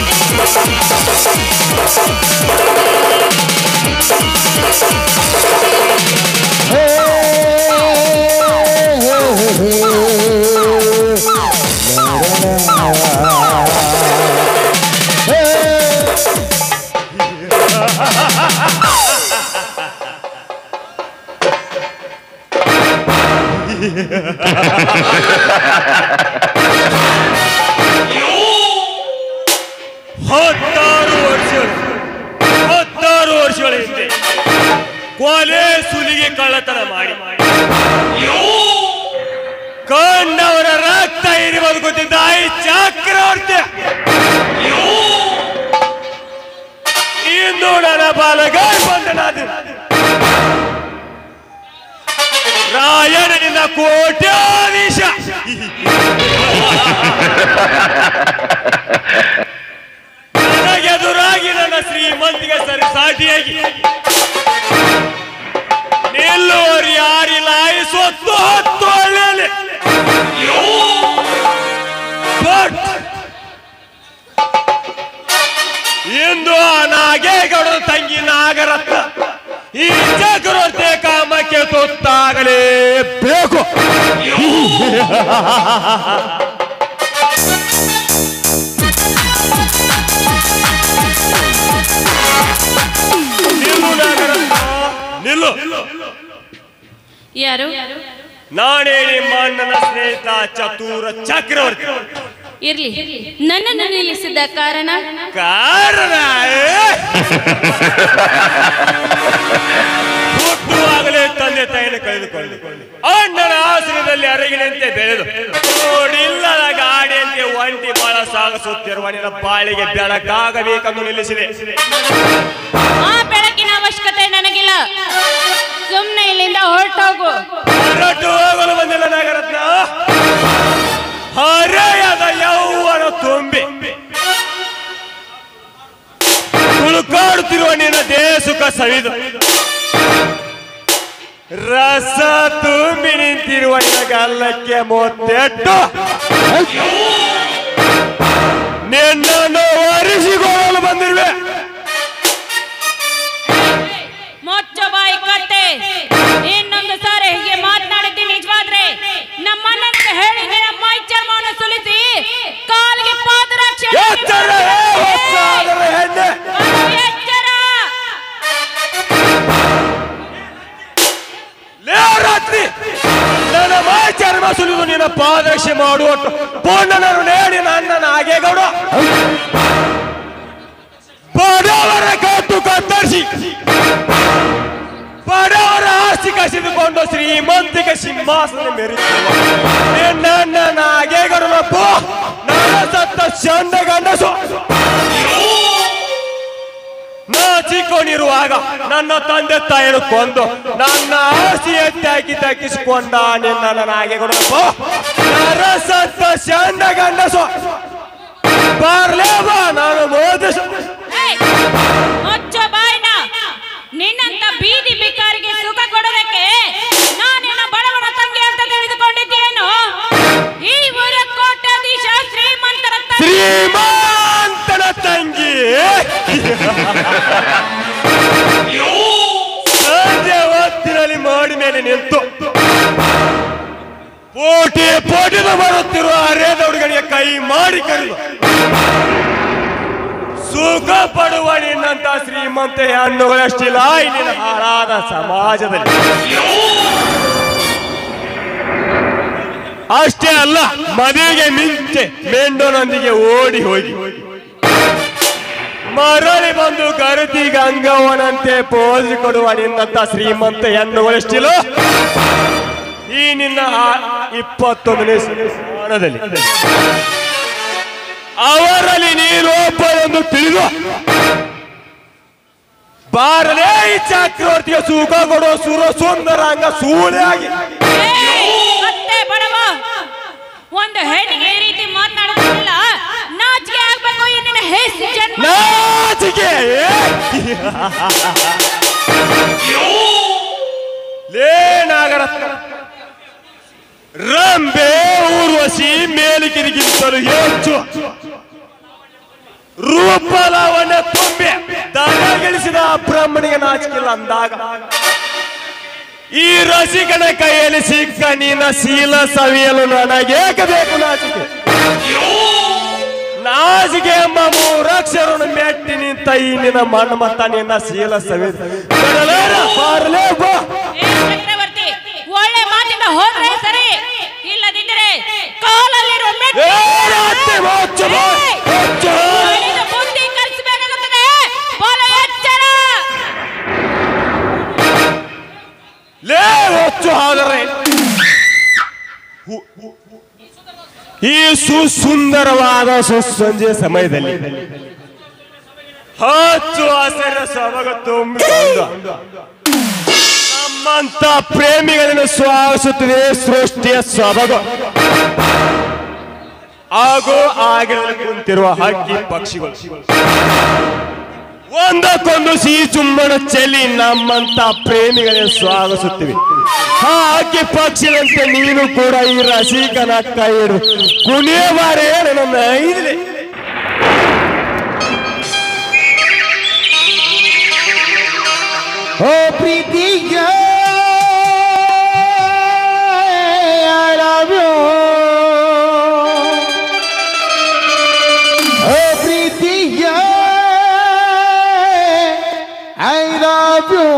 ಹತ್ತಾರು ವರ್ಷಗಳು ಹತ್ತಾರು ವರ್ಷಗಳ ಹಿಂದೆ ಕೊಲೆ ಸುಲಿಗೆ ಕಳ್ಳತನ ಮಾಡಿ ಕಂಡವರ ರಕ್ತ ಇರಿ ಬದುಕುತ್ತಿದ್ದ ಈ ಚಕ್ರವರ್ತಿ ಇಂದು ನನ್ನ ಬಾಲಗಾಯ ಬಂಧನಾದ ರಾಯಣನಿಂದ ಕೋಟ್ಯಾಧೀಶ ನನಗೆದುರಾಗಿ ನನ್ನ ಶ್ರೀಮಂತಿಗೆ ಸರಿ ಸಾಟಿಯಾಗಿ ನಿಲ್ಲುವರು ಯಾರಿಲ್ಲ ಈ ಸ್ವತ್ತು ಹತ್ತು ಹಳ್ಳಿಯಲ್ಲಿ ಬಟ್ ಇಂದು ಆ ನಾಗೇಗೌಡರ ತಂಗಿ ನಾಗರತ್ನ ಈ ಚಕ್ರವರ್ತಿ ಕಾಮಕ್ಕೆ ತುತ್ತಾಗಲೇಬೇಕು ನಿಲ್ಲು ನಾಗರತ್ನ ನಿಲ್ಲು ಯಾರು ನಾನೇ ನಿಮ್ಮ ಅಣ್ಣನ ಸ್ನೇಹಿತ ಚತುರ ಚಕ್ರವರ್ತಿ ಇರ್ಲಿ ನನ್ನನ್ನು ನಿಲ್ಲಿಸಿದ ಕಾರಣ ಕಾರಣ ಹುಟ್ಟುವಾಗಲೇ ತಂದೆ ತಾಯಿನ ಕಳೆದುಕೊಂಡು ಅಣ್ಣನ ಆಶ್ರಯದಲ್ಲಿ ಅರಗಿನಂತೆ ಬೆಳೆದು ನೋಡಿಲ್ಲದ ಗಾಡಿಯಂತೆ ಒಂಟಿ ಬಾಳ ಸಾಗಿಸುತ್ತಿರುವ ನಿನ್ನ ಬಾಳಿಗೆ ಬೆಳಕಾಗಬೇಕೆಂದು ನಿಲ್ಲಿಸಿದೆ ಆ ಬೆಳಕಿನ ಅವಶ್ಯಕತೆ ನನಗಿಲ್ಲ ಸುಮ್ನೆ ಇಲ್ಲಿಂದ ಹೊರಟೋಗು ಹೊರಟು ಹೋಗಲು ಬಂದಿಲ್ಲ ನಾಗರತ್ನ ಹರೆಯದ ಯೌವನ ತುಂಬಿ ತುಳುಕಾಡುತ್ತಿರುವ ನಿನ್ನ ದೇಸುಕ ಸವಿದು ರಸ ತುಂಬಿ ನಿಂತಿರುವ ನಿನ್ನ ಗಲ್ಲಕ್ಕೆ ಮೊತ್ತೆಟ್ಟು ನಿನ್ನನ್ನು ಒರೆಸಿಕೊಳ್ಳಲು ಬಂದಿರುವೆ ಮೊಚ್ಚ ಬಾಯಿ ಕತ್ತೆ ಇನ್ನೊಂದು ಸಾರಿ ಹೀಗೆ ಮಾತನಾಡಿದ್ದೆ ನಿಜವಾದ್ರೆ ನಮ್ಮ ಅಣ್ಣನಿಗೆ ಹೇಳಿ ನಿನ್ನ ಮೈ ಚರ್ಮವನ್ನು ಸುಲಿಸಿ ಕಾಲಿಗೆ ಪಾದರಕ್ಷೆ ಎಚ್ಚರ ಹೇ ಹೊತ್ತಾಗದ ಹೆಣ್ಣೆ ಎಚ್ಚರ ಲೇ ರಾತ್ರಿ ನನ್ನ ಮಾಯ ಚರ್ಮ ಸುಲಿದು ನಿನ್ನ ಪಾದರಕ್ಷೆ ಮಾಡುವಟ್ಟು ಪೂರ್ಣನರು ನೇಡಿ ನನ್ನ ನಾಗೇಗೌಡ ಬಡವರ ಕತ್ತು ಕತ್ತರಿಸಿ ಬಡವರ ಆಸ್ತಿ ಕಸಿದುಕೊಂಡು ಶ್ರೀಮಂತಿಗೆ ಸಿಂಹಾಸನ ಮೆರೆಯುವ ನನ್ನ ನಾಗೇಗೌಡನಪ್ಪ ನನ್ನ ಸತ್ತ ಚಂದ ಗಂಡಸು ನಾ ಚಿಕ್ಕವನಿರುವಾಗ ನನ್ನ ತಂದೆ ತಾಯಿಯನ್ನು ಕೊಂದು ನನ್ನ ಆಸ್ತಿ ಎತ್ತಿ ಹಾಕಿ ದಕ್ಕಿಸಿಕೊಂಡ ನಿನ್ನ ನನಗೆ ಕೊಡಪ್ಪ ನರ ಸತ್ತ ಚಂದ ಗಂಡಸು ಬರ್ಲೇ ಬಾ ನಾನು ಮೋದಿಸ ಏಯ್! ಮೊಚ್ಚ ಬಾಯ್ನ ನಿನ್ನಂತ ಬೀದಿ ಬಿಕಾರಿಗೆ ಸುಖ ಕೊಡೋದಕ್ಕೆ ನಾನಿನ್ನ ಬಡವನ ತಂಗಿ ಅಂತ ತಿಳಿದುಕೊಂಡಿದ್ದೇನು ಈ ಊರ ಕೋಟ್ಯಾಧೀಶ ಶ್ರೀಮಂತರ ತಂಗಿ ಶ್ರೀಮಂತನ ತಂಗಿ ಸಂಜೆ ಹೊತ್ತಿನಲ್ಲಿ ಮಾಡಿ ಮೇಲೆ ನಿಂತು ಪೋಟಿ ಪೋಟಿನ ಬರುತ್ತಿರುವ ಅರೇದ ಹುಡುಗನಿಗೆ ಕೈ ಮಾಡಿ ಕರೆದು ಸುಖ ಪಡುವ ನಿನ್ನಂತ ಶ್ರೀಮಂತ ಹೆಣ್ಣುಗಳಷ್ಟಿಲ್ಲ ಇಲ್ಲಿನ ಹಾಳಾದ ಸಮಾಜದಲ್ಲಿ ಅಷ್ಟೇ ಅಲ್ಲ ಮದುವೆಗೆ ಮಿಂಚೆ ಮೆಂಡನೊಂದಿಗೆ ಓಡಿ ಹೋಗಿ ಮರಳಿ ಬಂದು ಕರುತಿ ಗಂಗವ್ವನಂತೆ ಪೋಜಿ ಕೊಡುವ ನಿನ್ನಂತ ಶ್ರೀಮಂತ ಹೆಣ್ಣುಗಳಷ್ಟಿಲ್ಲ ಈ ನಿನ್ನ ಆ- ಇಪ್ಪತ್ತೊಂದನೇ ಸ್ಥಾನದಲ್ಲಿ ಅವರಲ್ಲಿ ನೀನು ಒಬ್ಬನೆಂದು ತಿಳಿದು ಬಾರಲೇ ಈ ಚಕ್ರವರ್ತಿಗೆ ಸುಖ ಕೊಡೋ ಸುರ ಸುಂದರಾಂಗ ಸೂಳೆಯಾಗಿ ಏಯ್! ಮತ್ತೆ ಬಡವ ಒಂದು ಹೆಣ್ಣಿಗೆ ಈ ರೀತಿ ಮಾತನಾಡೋದಿಲ್ಲ ನಾಚಿಕೆ ಆಗ್ಬೇಕು ಈ ನಿನ್ನ ಹೆಸರು ಜನ್ಮ ನಾಚಿಕೆ ಲೇ ನಾಗರತ್ನ ರಂಬೆ ಊರ್ವಶಿ ಮೇಲಿಕಿರಿಗಿಂತಲೂ ಹೆಚ್ಚು ರೂಪಲಾವಣ್ಯ ತುಂಬಿ ದನಗಳಿಸಿದ ಆ ಬ್ರಹ್ಮನಿಗೆ ನಾಚಿಕಿಲ್ಲ ಅಂದಾಗ ಈ ರಸಿಕನ ಕೈಯಲ್ಲಿ ಸಿಕ್ಕ ನಿನ್ನ ಶೀಲ ಸವಿಯಲು ನನಗೇಕ ಬೇಕು ನಾಚಿಕೆ ನಾಚಿಕೆ ಎಂಬ ಮೂರಕ್ಷರನ್ನು ಮೆಟ್ಟಿ ನಿಂತ ಈ ನಿನ್ನ ಮಣ್ಣು ಮತ್ತ ನಿನ್ನ ಶೀಲ ಸವಿ ಬರಲೇರ, ಬಾರಲೇ ಬಾ. ಏ ಚಕ್ರವರ್ತಿ ಒಳ್ಳೆ ಮಾತಿಂದ ಹೋದ್ರೆ ಸರಿ ಇಲ್ಲದಿದ್ದರೆ ಕಾಲಲ್ಲಿರೋ ಮೆಟ್ಟಿ ಏ, ಅತ್ತೆ ಮುಚ್ಚು, ಬಾ, ಮುಚ್ಚು. ಹಿಡಿದು ಬುದ್ಧಿ ಕಲಿಸಬೇಕಾಗುತ್ತದೆ ಬಲ ಎಚ್ಚರ ಲೇ ಹೊಚ್ಚು ಹಾಗರೆ ಈ ಸುಸುಂದರವಾದ ಸುಸಂಜೆ ಸಮಯದಲ್ಲಿ ಹಚ್ಚು ಹಸಿರ ಸೊಬಗ ತುಂಬಿಕೊಂಡು ನಮ್ಮಂತ ಪ್ರೇಮಿಗಳನ್ನು ಸ್ವಾಗತಿಸುತ್ತದೆ ಸೃಷ್ಟಿಯ ಸೊಬಗು ಹಾಗೂ ಆಗಿರಲು ಕುಂತಿರುವ ಹಕ್ಕಿ ಪಕ್ಷಿಗಳು ಒಂದಕ್ಕೊಂದು ಸಿಹಿ ಚುಮ್ಮನ ಚೆಲ್ಲಿ ನಮ್ಮಂತ ಪ್ರೇಮಿಗಳೇ ಸ್ವಾಗತಿಸುತ್ತಿವೆ ಆ ಹಕ್ಕಿ ಪಕ್ಷಿಗಳಂತೆ ನೀನು ಕೂಡ ಈ ರಸಿಕನ ಕೈ ಹಿಡಿದು ಕುಣಿಯ ಬಾರೇ ನನ್ನ ಐದಿದೆ ಓ ಪ್ರೀತಿಯ I love you. ಓ ಪ್ರೀತಿಯ I love you.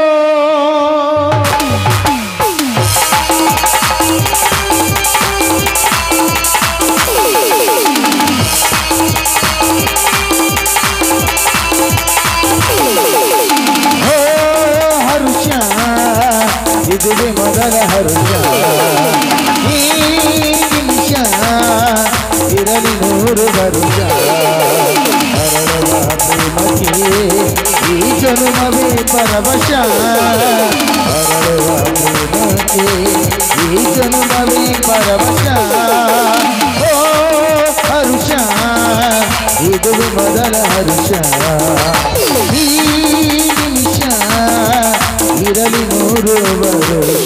ಓ ಹರುಷ ಇದುವೆ ಮೊದಲ ಹರುಷ ಈ ನಿಮಿಷ ಇರಲಿ ನೂರು ವರುಷ ಹರಡುವ ಪ್ರೇಮಕ್ಕೆ ಈ ಜನುಮವೇ ಪರವಶ ಹರಡುವ ಪ್ರೇಮಕ್ಕೆ ಈ ಜನುಮವೇ ಪರವಶ ಓ ಹರುಷ ಇದುವೆ ಮೊದಲ ಹರುಷ ಈ ನಿಮಿಷ ಇರಲಿ ನೂರು ವರುಷ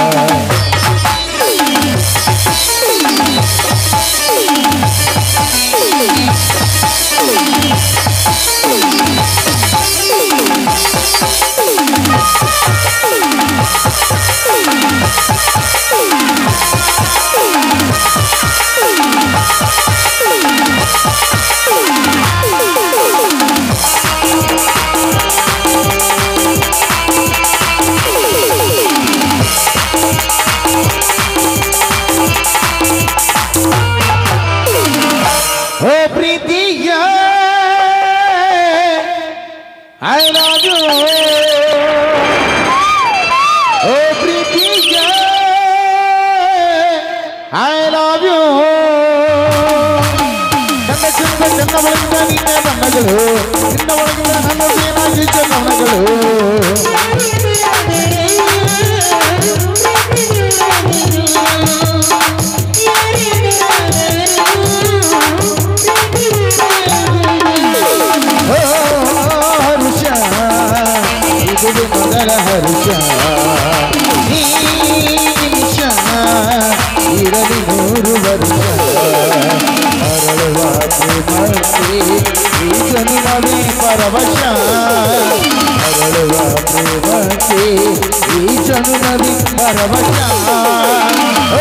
ಓ ಪ್ರೀತಿಯ ಐ ಲವ್ ಯು ಓ ಪ್ರೀತಿಯ ಐ ಲವ್ ಯು ನನ್ನ ಚಂದ ಚಂದ ಒಳಗಿನ ನಿನ್ನ ಬಣ್ಣಗಳು ನಿನ್ನ ಒಳಗಿನ ನನ್ನ ಸೇನಾಗಿ ಚಂದನಗಳು ಓ ಹರುಷ ಇದು ಮೊದಲ ಹರುಷ ಈ ನಿಮಿಷ ಇರಲಿ ನೂರು ವರುಷ ಅರಳುವ ಪ್ರೇಮಕ್ಕೆ ಈ ಜನ್ಮವೇ ಪರವಶ ಅರಳುವ ಪ್ರೇಮಕ್ಕೆ ಈ ಜನ್ಮವೇ ಪರವಶ ಓ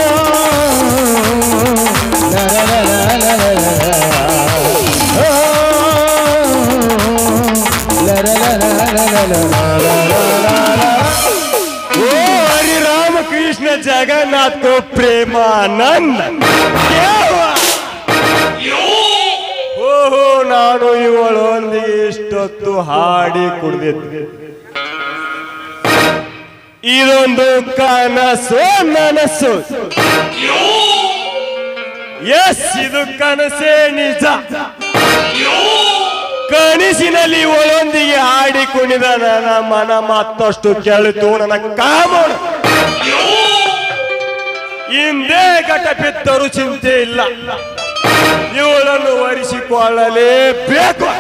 ಲ ಲ ಲ ಲ ಲ ಲ ಲ. ಓ ಹರಿ ರಾಮಕೃಷ್ಣ ಜಗನ್ನಾಥ ಪ್ರೇಮಾನಂದ ದೇವ. ಓಹೋ ನಾನು ಇವಳೊಂದಿಗೆ ಇಷ್ಟೊತ್ತು ಹಾಡಿ ಕುಡಿದಿದ್ದೆ ಇದೊಂದು ಕನಸು ನನಸು ಎಸ್ ಇದು ಕನಸೇ ನಿಜ ಕನಸಿನಲ್ಲಿ ಒಳೊಂದಿಗೆ ಹಾಡಿ ಕುಣಿದ ನನ್ನ ಮನ ಮತ್ತಷ್ಟು ಕೆಳಿತು ನನ್ನ ಕಾಮೋಣ ಹಿಂದೆ ಘಟ ಬಿದ್ದರೂ ಚಿಂತೆ ಇಲ್ಲ ಇವಳನ್ನು ವರಿಸಿಕೊಳ್ಳಲೇಬೇಕು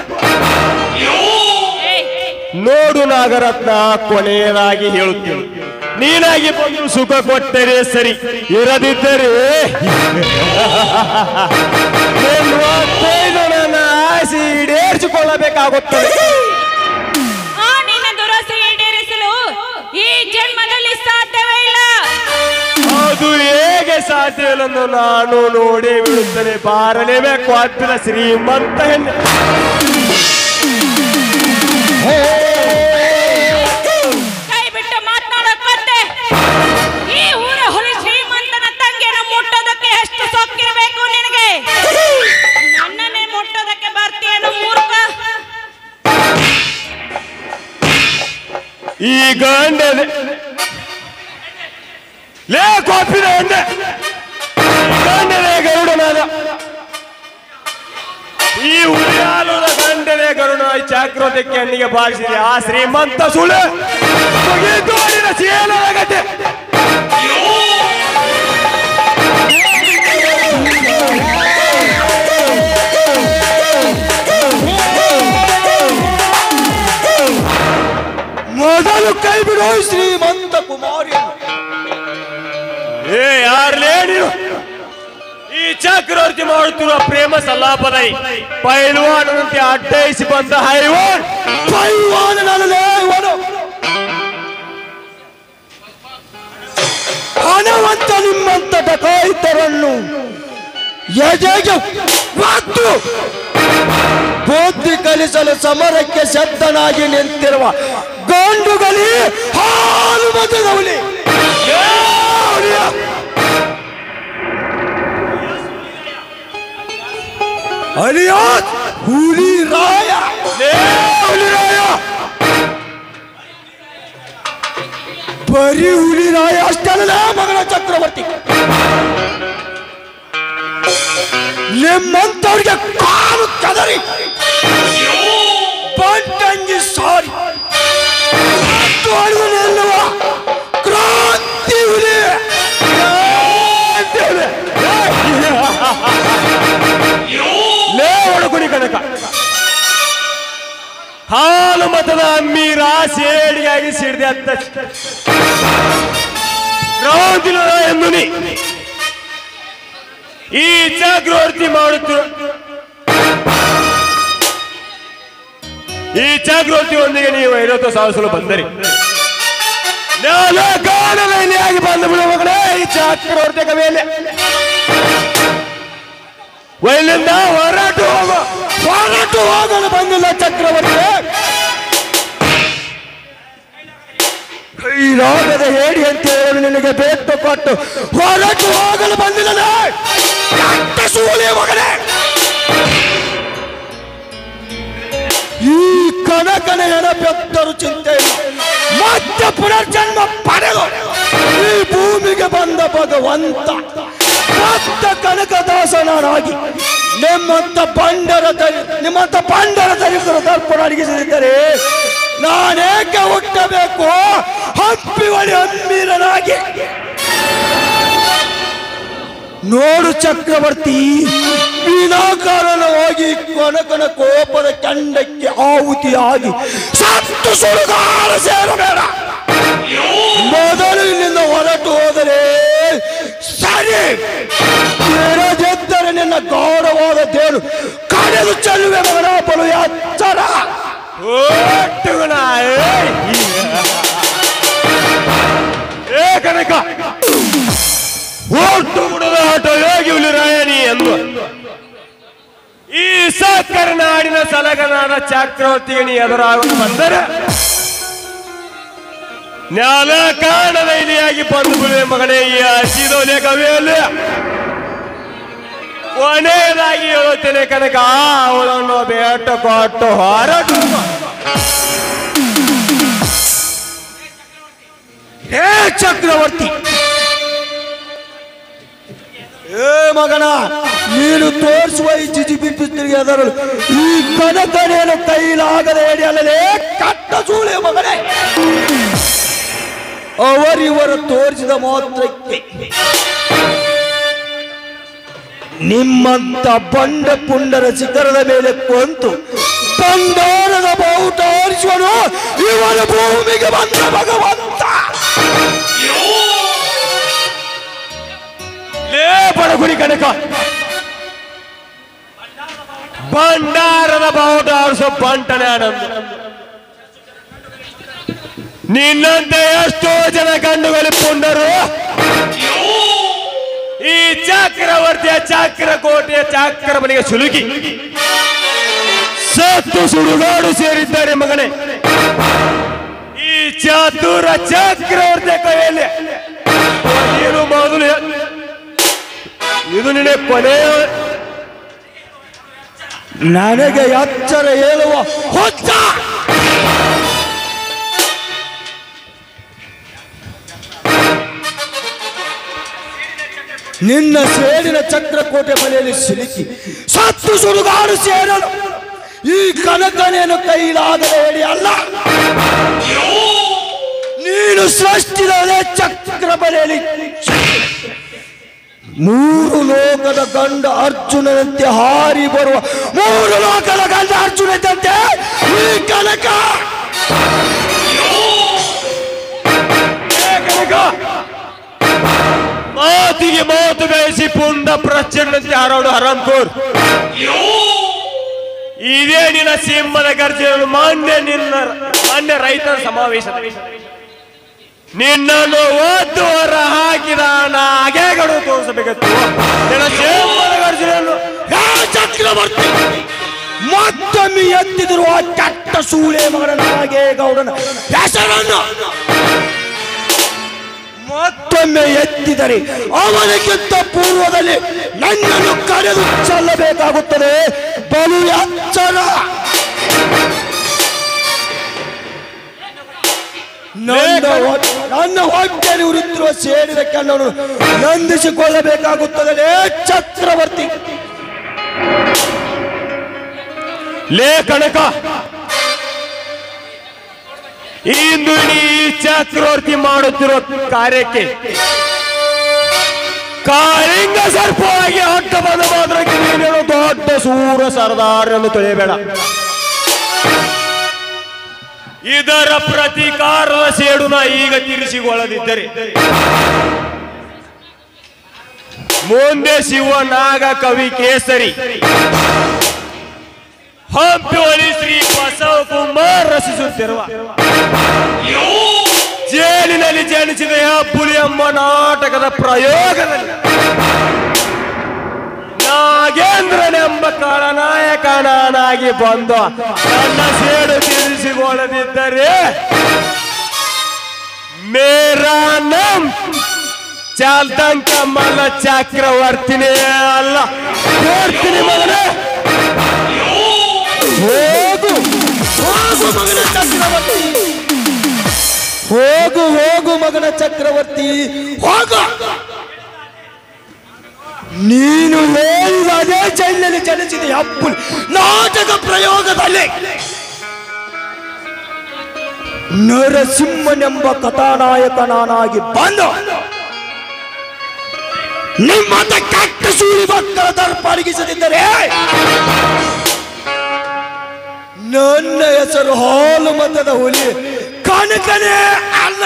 ಏಯ್, ನೋಡು ನಾಗರತ್ನ ಕೊನೆಯದಾಗಿ ಹೇಳುತ್ತೇನೆ ನೀನಾಗಿ ಬಂದು ಸುಖ ಕೊಟ್ಟರೆ ಸರಿ ಇರದಿದ್ದರೆ ಮೂವತ್ತೈದು ನನ್ನ ಮಾಡಬೇಕಾಗುತ್ತದೆ ಆ ನಿನ್ನ ದುರಾಸೆ ಈಡೇರಿಸಲು ಈ ಜನ್ಮದಲ್ಲಿ ಸಾಧ್ಯವೇ ಇಲ್ಲ ಅದು ಹೇಗೆ ಸಾಧ್ಯವಿല്ലെಂದು ನಾನು ನೋಡೇ ಬಿಡುತ್ತೇನೆ ಬಾರಲೇಬೇಕು ಅತ್ತಿನ ಶ್ರೀಮಂತ ಹೆಣ್ಣು ಕೈ ಬಿಟ್ಟು ಮಾತನಾಡೋ ಕತ್ತೆ ಈ ಊರ ಹುಲಿ ಶ್ರೀಮಂತನ ತಂಗಿಯನ್ನು ಮುಟ್ಟೋದಕ್ಕೆ ಎಷ್ಟು ಸೊಕ್ಕಿರಬೇಕು ನಿನಗೆ ನನ್ನನ್ನೇ ಮುಟ್ಟೋದಕ್ಕೆ ಬರ್ತೀಯನು ಮೂರ್ಖ ಈ ಗಂಡನೆ ಲೇ ಕಾಪಿನ ಹೆಣ್ಣೆ ಈ ಗಂಡನೇ ಗರುಡನಾದ ಈ ಉಳಿಯಾಲದ ಗಂಡನೇ ಗರುಡ ಈ ಚಾಕ್ರೋದಕ್ಕೆ ಹೆಣ್ಣಿಗೆ ಬಾರಿಸಿದೆ ಆ ಶ್ರೀಮಂತ ಸುಳ್ಳು ಮುಗಿದೋಡಿನ ಚೀಲದ ಗಡ್ಡೆ ಮೊದಲು ಕೈ ಬಿಡು ಶ್ರೀಮಂತ ಕುಮಾರಿಯನ್ನು ಏ ಯಾರ್ಲೇ ನೀನು ಈ ಚಕ್ರವರ್ತಿ ಮಾಡುತ್ತಿರುವ ಪ್ರೇಮ ಸಲ್ಲಾಪದೈ ಪೈಲ್ವಾನಂತೆ ಅಡ್ಡೈಸಿ ಬಂದ ಹೈವಾನ್ ಪೈವಾನನಲ್ಲೇ ಇವನು ಹಣವಂತ ನಿಮ್ಮಂತ ಡಕಾಯಿತರನ್ನು ಎದೆಗೆ ಒತ್ತು ಬುದ್ಧಿ ಕಲಿಸಲು ಸಮರಕ್ಕೆ ಶಬ್ದನಾಗಿ ನಿಂತಿರುವ ಗಂಡುಗಲಿ ಹಾಲು ಮತದವಲಿ ಅಲಿಯಾತ್ ಹುಲಿ ರಾಯ ಲೇ ಹುಲಿರಾಯ ಬರೀ ಹುಲಿ ರಾಯ ಅಷ್ಟಲ್ಲ ಮಗನ ಚಕ್ರವರ್ತಿ ನಿಮ್ಮಂತವ್ರಿಗೆ ಕಾಲು ಕದರಿ ಬಂಟಂಗಿ ಸಾರಿ ತೊಳೆದು ನಿಲ್ಲುವ ಕ್ರಾಂತಿ ಹುಲಿ ಕ್ರಾಂತಿ ಹುಲಿ. ಲೇ ಒಳಗುಣಿ ಕನಕ ಹಾಲು ಮತದ ಅಮ್ಮೀರ ಸೇಡಿಗಾಗಿ ಸಿಡಿದೆ ಅಂತ ಕ್ರಾಂತಿ ಎಂದು ನೀ ಈ ಚಕ್ರವರ್ತಿ ಮಾಡುತ್ತಿರುವ ಈ ಚಕ್ರವರ್ತಿಯೊಂದಿಗೆ ನೀವು ಐವತ್ತು ಸಾಧಿಸಲು ಬಂದರಿ ನಾನು ಕಾಣಲೇ ಆಗಿ ಬಂದು ಬಿಡುವ ಮಗಳೇ ಈ ಚಕ್ರವರ್ತಿಯ ಮೇಲೆ ಇಲ್ಲಿಂದ ಹೊರಟು ಹೋಗು ಹೊರಟು ಹೋಗಲು ಬಂದಿಲ್ಲ ಚಕ್ರವರ್ತಿ ಕೈಲಾಗದ ಹೇಳಿ ಅಂತ ಹೇಳಿ ನಿನಗೆ ಬೇಟ್ಟು ಕೊಟ್ಟು ಹೊರಟು ಹೋಗಲು ಬಂದಿಲ್ಲ ಸೂಳೆ ಮಗನೇ ಈ ಕನಕನ ಹೆಣಬೆತ್ತರು ಚಿಂತೆ ಇಲ್ಲ ಮತ್ತೆ ಪುನರ್ಜನ್ಮ ಪಡೆದು ಈ ಭೂಮಿಗೆ ಬಂದ ಭಗವಂತ ಭಕ್ತ ಕನಕದಾಸನಾಗಿ ನಿಮ್ಮಂತ ಬಂಡರ ದರಿ ನಿಮ್ಮಂತ ಬಂಡರ ದರಿಕರು ದರ್ಪಣ ಅಡಗಿಸಿದರೆ ನಾನೇಕೆ ಹುಟ್ಟಬೇಕು ಹಪ್ಪಿ ಒಳಿ ಹಮ್ಮೀರನಾಗಿ ನೋಡು ಚಕ್ರವರ್ತಿ ವಿನಾಕಾರಣವಾಗಿ ಕೊನಕನ ಕೋಪದ ಕಂಡಕ್ಕೆ ಆಹುತಿಯಾಗಿ ಸತ್ತು ಸುಡುಗಾರ ಸೇರಬೇಡ ಮೊದಲು ಇಲ್ಲಿಂದ ಹೊರಟು ಹೋದರೆ ಸರಿ ಇರದಿದ್ದರೆ ನಿನ್ನ ಗೌರವಾದ ದೇವರು ಕಡೆದು ಚೆಲ್ಲುವೆ ಮಗನ ಬಲು ಎಚ್ಚರ ಒಟ್ಟುಗುಣ ಏ ಕನಕ ಒಟ್ಟು ಬಿಡದ ಆಟ ಯೋಗಿ ಹುಲಿರಾಯಣಿ ಎಂದು ಈ ಸಕ್ಕರ ನಾಡಿನ ಸಲಗನಾದ ಚಕ್ರವರ್ತಿಗೆ ನೀ ಎದುರಾಗಲು ಬಂದರೆ ನ್ಯಾಲ ಕಾಣದ ಇಲಿಯಾಗಿ ಬಂದು ಬಿಡುವೆ ಮಗನೇ ಈ ಹಸಿದೋಲೆ ಕವಿಯಲ್ಲಿ ಕೊನೆಯದಾಗಿ ಹೇಳುತ್ತೇನೆ ಕನಕ ಅವಳನ್ನು ಬೇಟ ಕೊಟ್ಟು ಹೊರಟು ಹೇ ಚಕ್ರವರ್ತಿ ಏ ಮಗನ ನೀನು ತೋರಿಸುವ ಈ ಜಿಜಿಬಿ ಪಿಸ್ತರಿಗೆ ಅದರಳು ಈ ಕನಕನೇನು ಕೈಲಾಗದೆ ಹಿಡಿಯಲೇ ಕಟ್ಟ ಸೂಳೆ ಮಗನೇ ಅವರಿವರು ತೋರಿಸಿದ ಮಾತ್ರಕ್ಕೆ ನಿಮ್ಮಂತ ಬಂಡ ಪುಂಡರ ಶಿಖರದ ಮೇಲೆ ಕೊಂತು ಬಂಡಾರದ ಬಾವುಟ ಆರಿಸುವನು ಇವನ ಭೂಮಿಗೆ ಬಂದ ಭಗವಂತ ಲೇ ಬಡಗುಡಿ ಕನಕ ಭಂಡಾರದ ಬಾವುಟ ಆರಿಸೋ ಬಂಟನೆ ಆನಂದ ನಿನ್ನಂತೆ ಎಷ್ಟೋ ಜನ ಗಂಡುಗಳು ಪುಂಡರು ಈ ಚಕ್ರವರ್ತಿಯ ಚಕ್ರಕೋಟೆಯ ಚಕ್ರಮನೆಗೆ ಸುಲುಕಿ ಸತ್ತು ಸುಡುಗಾಡು ಸೇರಿದ್ದಾರೆ ಮಗನೇ ಈ ಚತುರ ಚಕ್ರವರ್ತಿಯ ಕೈಯಲ್ಲಿ ನೀನು ಮೊದಲು ಹೇ- ಇದು ನಿನ್ನ ಕೊನೆಯ ನನಗೆ ಎಚ್ಚರ ಹೇಳುವ ಹೊತ್ತ ನಿನ್ನ ಸೇಡಿನ ಚಕ್ರಕೋಟೆ ಬಲೆಯಲ್ಲಿ ಸಿಲುಕಿ ಸತ್ತು ಸುಡುಗಾಡು ಸೇರಲು ಈ ಕನಕನೆಯನ್ನು ಕೈಲಾಗದ ಹೇಳಿ ಅಲ್ಲ ನೀನು ಸೃಷ್ಟಿದ ಚಕ್ರ ಬಲೆಯಲ್ಲಿ ಮೂರು ಲೋಕದ ಗಂಡ ಅರ್ಜುನನಂತೆ ಹಾರಿ ಬರುವ ಮೂರು ಲೋಕದ ಗಂಡ ಅರ್ಜುನದಂತೆ ಈ ಕನಕ ಕನಕ ಮಾತಿಗೆ ಮಾತು ಬೇಯಿಸಿ ಪುಂಡ ಪ್ರಚಂಡಂತೆ ಹಾರಾಡು ಹರಾಮ್ಕೋರ್ ಇದೇ ನಿನ್ನ ಸಿಂಹದ ಗರ್ಜನೆ ಮಾನ್ಯ ನಿನ್ನ ಮಾನ್ಯ ರೈತರ ಸಮಾವೇಶ ನಿನ್ನನ್ನು ಒದ್ದು ಹೊರ ಹಾಕಿದ ನಾಗೆಗಳು ತೋರಿಸಬೇಕಿತ್ತು ನಿನ್ನ ಸಿಂಹದ ಗರ್ಜನೆಯನ್ನು ಹೇ ಚಕ್ರವರ್ತಿ ಮತ್ತೊಮ್ಮೆ ಎತ್ತಿದಿರುವ ಕೆಟ್ಟ ಸೂಳೆ ಮಗನ ನಾಗೇಗೌಡನ ಹೆಸರನ್ನು ಮತ್ತೊಮ್ಮೆ ಎತ್ತಿದರೆ ಅವನಿಗಿಂತ ಪೂರ್ವದಲ್ಲಿ ನನ್ನನ್ನು ಕರೆದು ಚೆಲ್ಲಬೇಕಾಗುತ್ತದೆ ಬಲು ಎಚ್ಚರ ನನ್ನ ಹೊಟ್ಟೆ- ನನ್ನ ಹೊಟ್ಟೆಯಲ್ಲಿ ಉರಿತಿರುವ ಸೇರಿದ ಕಣ್ಣನ್ನು ನಂದಿಸಿಕೊಳ್ಳಬೇಕಾಗುತ್ತದೆ ಚಕ್ರವರ್ತಿ ಲೇ ಕನಕ ಇಂದು ನೀ ಚಕ್ರವರ್ತಿ ಮಾಡುತ್ತಿರುವ ಕಾರ್ಯಕ್ಕೆ ಕಾಳಿಂಗ ಸರ್ಪವಾಗಿ ಹೊಟ್ಟ ಬಂದ ಮಾತ್ರಕ್ಕೆ ನೀನೇನು ದೊಡ್ಡ ಸೂರ ಸರ್ದಾರ್ ಎಂದು ತಿಳಿಯಬೇಡ ಇದರ ಪ್ರತೀಕಾರದ ಸೇಡುನ ಈಗ ತೀರಿಸಿಕೊಳ್ಳದಿದ್ದರೆ ಮುಂದೆ ಶಿವ ನಾಗ ಕವಿ ಕೇಸರಿ ಹಂಪಿ ಒಲಿ ಶ್ರೀ ಬಸವ ಕುಮಾರ್ ರಚಿಸುತ್ತಿರುವ ಜೇಲಿನಲ್ಲಿ ಜನಿಸಿದ ಹುಲಿ ಎಂಬ ನಾಟಕದ ಪ್ರಯೋಗದಲ್ಲಿ ನಾಗೇಂದ್ರನೆಂಬ ಖಳನಾಯಕ ನಾನಾಗಿ ಬಂದ ನನ್ನ ಸೇಡು ತೀರಿಸಿಕೊಳ್ಳದಿದ್ದರೆ ಮೇರಾ ನಮ್ ಚಾಲ್ದಂಕ ಮಲ್ಲ ಚಕ್ರವರ್ತಿನೇ ಅಲ್ಲ ಕೊಡ್ತೀನಿ ಮಗನೇ ಹೋಗು ಹೋಗು ಮಗನ ಚಕ್ರವರ್ತಿ ಹೋಗು ಹೋಗು ಮಗನ ಚಕ್ರವರ್ತಿ ಹೋಗು ನೀನು ಹೇಳಿದ ಅದೇ ಜೈಲಿನಲ್ಲಿ ಜನಿಸಿದ ಅಪ್ಪು ನಾಟಕ ಪ್ರಯೋಗದಲ್ಲಿ ನರಸಿಂಹನೆಂಬ ಕಥಾನಾಯಕ ನಾನಾಗಿ ಬಂದು ನಿಮ್ಮಂತ ಕೆಟ್ಟ ಸೂಳಿ ಮಕ್ಕಳ ದರ್ಪ ಅಡಗಿಸದಿದ್ದರೆ ನನ್ನ ಹೆಸರು ಹಾಲು ಮತದ ಹುಲಿ ಕನಕನೇ ಅಲ್ಲ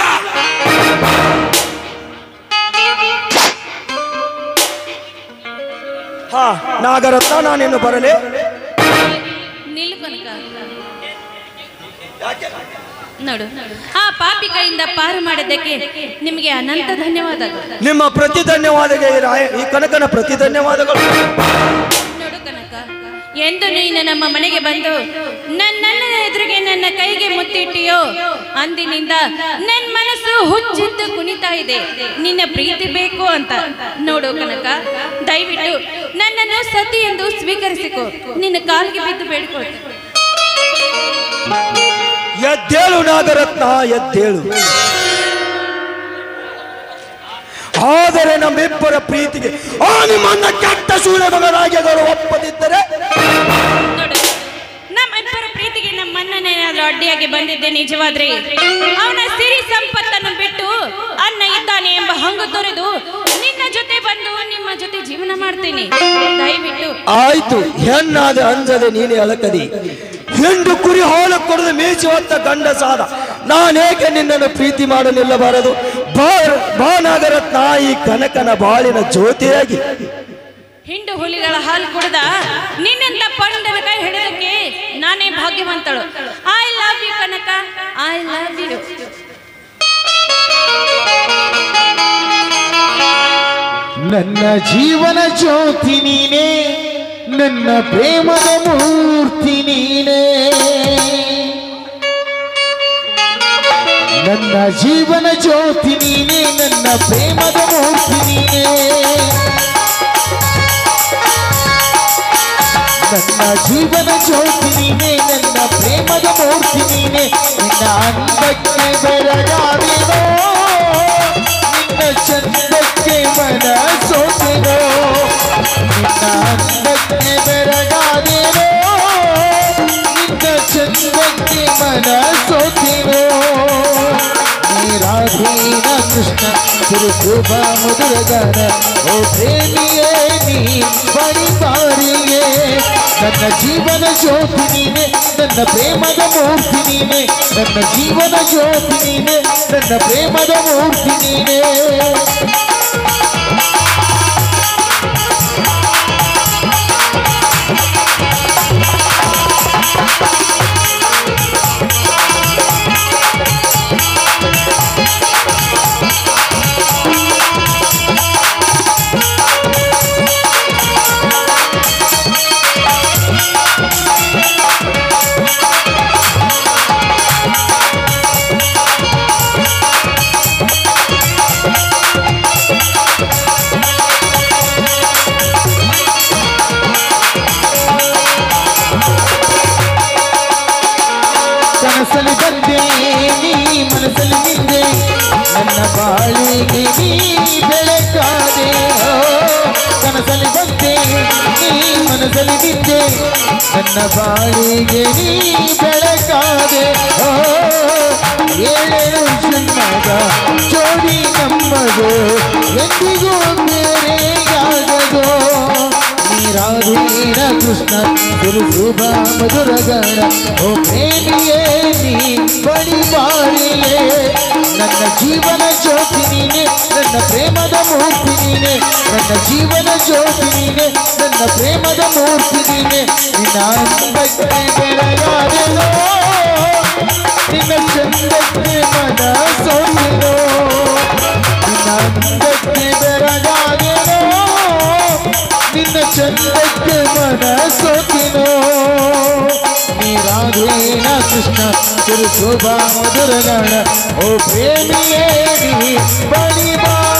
ಹಾ ನಾಗರತ್ನ ನಾನಿನ್ನು ಬರಲೇ ನಿಲ್ಲು ಕನಕ ನೋಡು ಆ ಪಾಪಿ ಕೈಯಿಂದ ಪಾರು ಮಾಡಿದ್ದಕ್ಕೆ ನಿಮಗೆ ಅನಂತ ಧನ್ಯವಾದಗಳು ನಿಮ್ಮ ಪ್ರತಿ ಧನ್ಯವಾದಗೆ ಈ ರಾಯ ಈ ಕನಕನ ಪ್ರತಿ ಧನ್ಯವಾದಗಳು ನೋಡು ಕನಕ ಎಂದು ನೀನು ನಮ್ಮ ಮನೆಗೆ ಬಂದು ನನ್ನನ್ನ ಎದುರಿಗೆ ನನ್ನ ಕೈಗೆ ಮುತ್ತಿಟ್ಟಿಯೋ ಅಂದಿನಿಂದ ನನ್ನ ಮನಸ್ಸು ಹುಚ್ಚಿದ್ದು ಕುಣಿತಾ ಇದೆ ನಿನ್ನ ಪ್ರೀತಿ ಬೇಕು ಅಂತ ನೋಡು ಕನಕ ದಯವಿಟ್ಟು ನನ್ನನ್ನು ಸತಿ ಎಂದು ಸ್ವೀಕರಿಸಿಕೊ ನಿನ್ನ ಕಾಲಿಗೆ ಬಿದ್ದು ಬೇಡಿಕೊಳ್ತೀನಿ ಎದ್ದೇಳು ನಾಗರತ್ನ ಎದ್ದೇಳು ಆದರೆ ನಮ್ಮಿಬ್ಬರ ಪ್ರೀತಿಗೆ ಆ ನಿಮ್ಮನ್ನ ಕೆಟ್ಟ ಸೂಳೆ ಮಗನಾಗಿ ಅವರು ಒಪ್ಪದಿದ್ದರೆ ನೋಡು ನಮ್ಮಿಬ್ಬರ ಪ್ರೀತಿಗೆ ನಮ್ಮ ಅಣ್ಣನೇನಾದ್ರೂ ಅಡ್ಡಿಯಾಗಿ ಬಂದಿದ್ದೆ ನಿಜವಾದ್ರೆ ಅವನ ಸಿರಿ ಸಂಪತ್ತನ್ನು ಬಿಟ್ಟು ಅಣ್ಣ ಇದ್ದಾನೆ ಎಂಬ ಹಂಗು ತೊರೆದು ನಿನ್ನ ಜೊತೆ ಬಂದು ನಿಮ್ಮ ಜೊತೆ ಜೀವನ ಮಾಡ್ತೀನಿ ದಯವಿಟ್ಟು ಆಯ್ತು ಹೆಣ್ಣಾದ ಅಂಜದೆ ನೀನೇ ಅಳಕದಿ ಹೆಂಡು ಕುರಿ ಹಾಲು ಕೊಡದು ಮೀಸಿ ಹೊತ್ತ ಗಂಡ ಸಾದ ನಾನೇಕೆ ನಿನ್ನನ್ನು ಪ್ರೀತಿ ಮಾಡಲಿಲ್ಲಬಾರದು ಬಾ ಬಾ ನಾಗರತ್ನ ಈ ಕನಕನ ಬಾಳಿನ ಜ್ಯೋತಿಯಾಗಿ ಹಿಂಡು ಹುಲಿಗಳ ಹಾಲು ಕುಡ್ದ ನಿನ್ನಂತ ಪಂಡನ ಕೈ ಹಿಡಿದಕ್ಕೆ ನಾನೇ ಭಾಗ್ಯವಂತಳು I love you Kanaka I love you ನನ್ನ ಜೀವನ ಜ್ಯೋತಿ ನೀನೇ ನನ್ನ ಪ್ರೇಮದ ಮೂರ್ತಿ ನೀನೇ ನನ್ನ ಜೀವನ ಜ್ಯೋತಿ ನೀನೇ ನನ್ನ ಪ್ರೇಮದ ಮೂರ್ತಿ ನೀನೇ ನನ್ನ ಜೀವನ ಜ್ಯೋತಿ ನೀನೇ ನನ್ನ ಪ್ರೇಮದ ಮೂರ್ತಿ ನೀನೇ ನಿನ್ನ ಅಂದಕ್ಕೆ ಬೆಳಗಾದೇನೋ ನಿನ್ನ ಚಂದಕ್ಕೆ ಮನ ಸೋತೆನೋ ನಿನ್ನ ಅಂದಕ್ಕೆ ಬೆಳಗಾದೇನೋ ನಿನ್ನ ಚಂದಕ್ಕೆ ಮನ ಸೋತೆನೋ ನೀ ರಾಧೇನ ಕೃಷ್ಣ ತಿರುಗುವ ಮಧುರ ಗಾನ ಓ ಪ್ರೇಮಿಯೇ ನೀ ಬಳಿ ಬಾರಿಯೇ ನನ್ನ ಜೀವನ ಜ್ಯೋತಿ ನೀನೆ ನನ್ನ ಪ್ರೇಮದ ಮೂರ್ತಿ ನೀನೆ ನನ್ನ ಜೀವನ ಜ್ಯೋತಿ ನೀನೆ ನನ್ನ ಪ್ರೇಮದ ಮೂರ್ತಿ ನೀನೆ ಕನಸಲ್ಲಿ ಬಂದೆ ನೀ ಮನಸ್ಸಲ್ಲಿ ನಿಂದೆ ನನ್ನ ಬಾಳಿಗೆ ನೀ ಬೆಳಕಾದೆ ಓ, ಕನಸಲ್ಲಿ ಬಂದೆ ನೀ ಮನಸ್ಸಲ್ಲಿ ನಿಂದೆ ನನ್ನ ಬಾಳಿಗೆ ನೀ ಬೆಳಕಾದೆ ಓ ಏಳೇಳು ಜನ್ಮದ ಜೋಡಿ ನಮ್ಮದು ಎಂದಿಗೂ ಬೇರೆಯಾಗದು ನೀರಾಧೀನ ಕೃಷ್ಣ ಗುರುಸುಭ ಮಧುರ ಗಣ ಓ ಪ್ರೇಮಿಯೇ ನೀ ಬಡಿ ಬಾರಿಯೇ ನನ್ನ ಜೀವನ ಜ್ಯೋತಿ ನೀನೆ ನನ್ನ ಪ್ರೇಮದ ಮೂರ್ತಿ ನೀನೆ ನನ್ನ ಜೀವನ ಜ್ಯೋತಿ ನೀನೆ ನನ್ನ ಪ್ರೇಮದ ಮೂರ್ತಿ ನೀನೆ ನಿನ್ನ ಅಂದಕ್ಕೆ ಬೆಳೆಯಾದೆನೋ ನಿನ್ನ ಚಂದಕ್ಕೆ ಮನ ಸೋತಿನೋ ನಿನ್ನ ಅಂದಕ್ಕೆ ಬೆರಗಾದೆನೋ ನಿನ್ನ ಚಂದಕ್ಕೆ ಮನ ಸೋತಿನೋ ನೀರಾಧೇನ ಕೃಷ್ಣ ತಿರುಸುಭ ಮಧುರ ಗಣ ಓ ಪ್ರೇಮಿಯೇ ನೀ ಬಳಿ ಬಾ